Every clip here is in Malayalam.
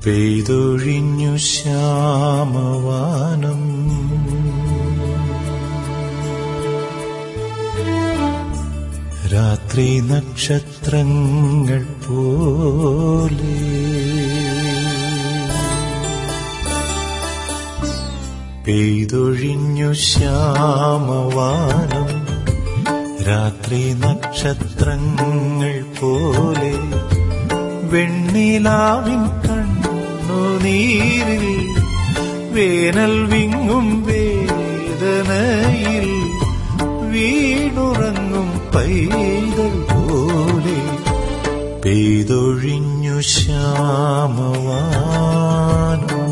പെയ്തൊഴിഞ്ഞു ശ്യാമവാനം രാത്രി നക്ഷത്രങ്ങൾ പോലെ പെയ്തൊഴിഞ്ഞു ശ്യാമവാനം രാത്രി നക്ഷത്രങ്ങൾ പോലെ വെണ്ണിലാവിൻ കണ്ണുനീരിൽ വേനൽ വിങ്ങും വേദനയിൽ വീണുറങ്ങും പൈതൽ പോലെ പെയ്തൊഴിഞ്ഞു ശ്യാമവാനം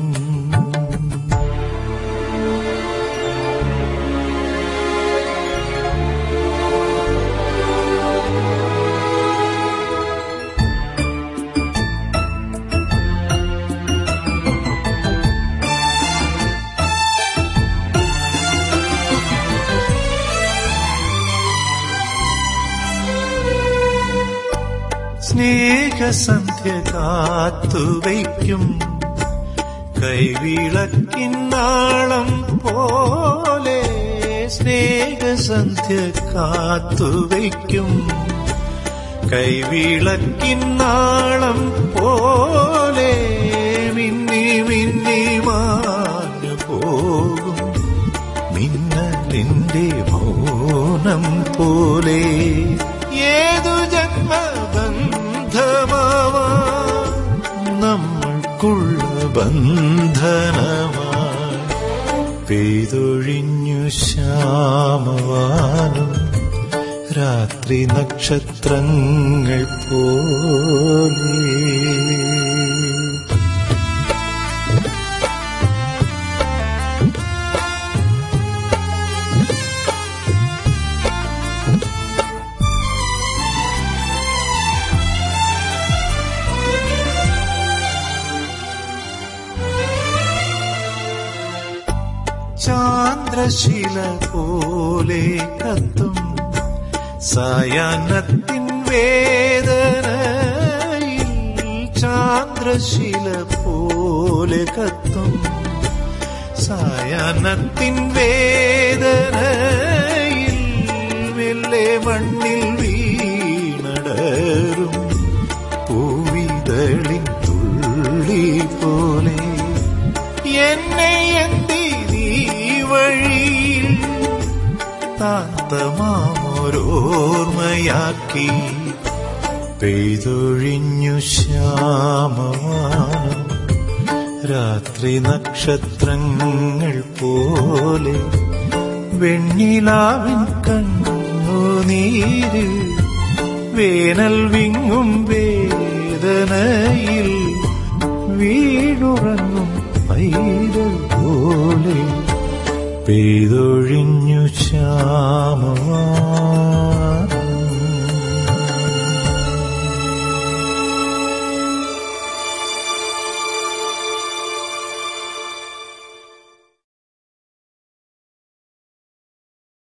സ്നേഹസന്ധ്യ കാത്തുവയ്ക്കും കൈവിളക്കിന്നാളം പോലെ സ്നേഹസന്ധ്യ കാത്തുവയ്ക്കും കൈവിളക്കിന്നാളം പോലെ മിന്നി മിന്നി മാഞ്ഞു പോകും മിന്നലിന്റെ മൗനം പോലെ ഏതു ജന്മബന്ധമാവാ നമ്മൾക്കുള്ള ബന്ധനമായി പെയ്തൊഴിഞ്ഞു ശ്യാമവാനം രാത്രി നക്ഷത്രങ്ങൾ പോലെ ചാന്ദ്രശില പോലെ കത്തും സായാഹ്നത്തിൻ വേദനയിൽ ചാന്ദ്രശില പോലെ കത്തും സായാഹ്നത്തിൻ വേദനയിൽ വെല്ലെ മണ്ണിൽ വീണടരും പൂവിതളിൻ തുള്ളി പോലെ എന്നെ എന്തി നീ വഴിയിൽ താത്തമാമോരോർമ്മയാക്കി പെയ്തൊഴിഞ്ഞു ശ്യാമവാനം രാത്രി നക്ഷത്രങ്ങൾ പോലെ വെണ്ണിലാവിൻ കണ്ണുനീരിൽ വേനൽ വിങ്ങും വേദനയിൽ വീടുറങ്ങും പൈതൽ പോലെ പെയ്തൊഴിഞ്ഞു ശ്യാമവാ